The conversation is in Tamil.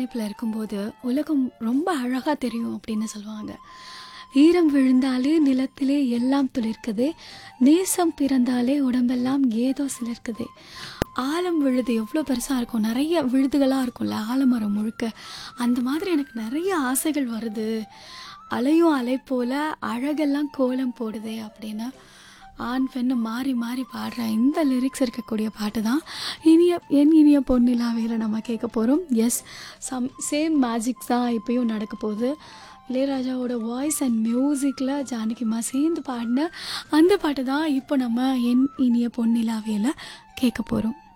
ரிலேஷன்ஷிப்பில் இருக்கும்போது உலகம் ரொம்ப அழகாக தெரியும் அப்படின்னு சொல்லுவாங்க ஈரம் விழுந்தாலே நிலத்திலே எல்லாம் துளிர்க்குது நேசம் பிறந்தாலே உடம்பெல்லாம் ஏதோ சிலிர்க்குது ஆலம் விழுது எவ்வளோ பெருசாக இருக்கும் நிறைய விழுதுகளாக இருக்கும்ல ஆலமரம் முழுக்க அந்த மாதிரி எனக்கு நிறைய ஆசைகள் வருது அலையும் அலை போல அழகெல்லாம் கோலம் போடுதே அப்படின்னு ஆண் பெண்ணு மாறி மாறி பாடுற இந்த லிரிக்ஸ் இருக்கக்கூடிய பாட்டு தான் இனிய என் இனிய பொன்னிலாவையில் நம்ம கேட்க போகிறோம் எஸ் சம் சேம் மேஜிக்ஸ் தான் இப்பயும் நடக்க போகுது இளையராஜாவோட வாய்ஸ் அண்ட் மியூசிக்கில் ஜானகிமா சேர்ந்து பாடின அந்த பாட்டு தான் இப்போ நம்ம என் இனிய பொன்னிலாவையில் கேட்க போகிறோம்